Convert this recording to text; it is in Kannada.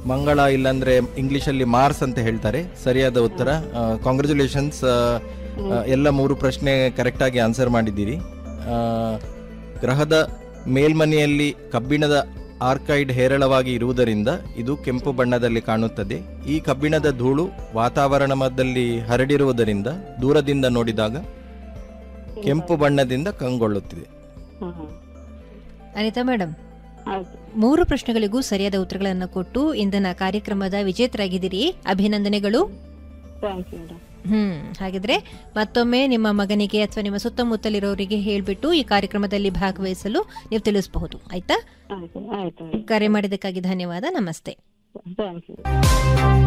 ಮಂಗಳ ಇಲ್ಲಾಂದ್ರೆ ಇಂಗ್ಲಿಷಲ್ಲಿ ಮಾರ್ಸ್ ಅಂತ ಹೇಳ್ತಾರೆ ಸರಿಯಾದ ಉತ್ತರ ಕಾಂಗ್ರ್ಯಾಚುಲೇಷನ್ಸ್ ಎಲ್ಲ ಮೂರು ಪ್ರಶ್ನೆ ಕರೆಕ್ಟಾಗಿ ಆನ್ಸರ್ ಮಾಡಿದ್ದೀರಿ ಆ, ಗ್ರಹದ ಮೇಲ್ಮನೆಯಲ್ಲಿ ಕಬ್ಬಿಣದ ಆರ್ಕೈಡ್ ಹೇರಳವಾಗಿ ಇರುವುದರಿಂದ ಇದು ಕೆಂಪು ಬಣ್ಣದಲ್ಲಿ ಕಾಣುತ್ತದೆ ಈ ಕಬ್ಬಿಣದ ಧೂಳು ವಾತಾವರಣದಲ್ಲಿ ಹರಡಿರುವುದರಿಂದ ದೂರದಿಂದ ನೋಡಿದಾಗ ಕೆಂಪು ಬಣ್ಣದಿಂದ ಕಂಗೊಳ್ಳುತ್ತಿದೆ ಹ್ಮ್ ಹ್ಮ್ ಅನಿತಾ ಮೇಡಮ್ ಆಯ್ತು ಮೂರು ಪ್ರಶ್ನೆಗಳಿಗೂ ಸರಿಯಾದ ಉತ್ತರಗಳನ್ನು ಕೊಟ್ಟು ಇಂದಿನ ಕಾರ್ಯಕ್ರಮದ ವಿಜೇತರಾಗಿದ್ದೀರಿ ಅಭಿನಂದನೆಗಳು ಥ್ಯಾಂಕ್ ಯು ಮೇಡಮ್ ಹ್ಮ್ ಹಾಗಿದ್ರೆ ಮತ್ತೊಮ್ಮೆ ನಿಮ್ಮ ಮಗನಿಗೆ ಅಥವಾ ನಿಮ್ಮ ಸುತ್ತಮುತ್ತಲಿರೋರಿಗೆ ಹೇಳ್ಬಿಟ್ಟು ಈ ಕಾರ್ಯಕ್ರಮದಲ್ಲಿ ಭಾಗವಹಿಸಲು ನೀವು ತಿಳಿಸಬಹುದು ಆಯ್ತಾ ಆಯ್ತು ಆಯ್ತು ಆಯ್ತು ಕರೆ ಮಾಡಿದ್ದಕ್ಕಾಗಿ ಧನ್ಯವಾದ ನಮಸ್ತೆ ಥ್ಯಾಂಕ್ ಯು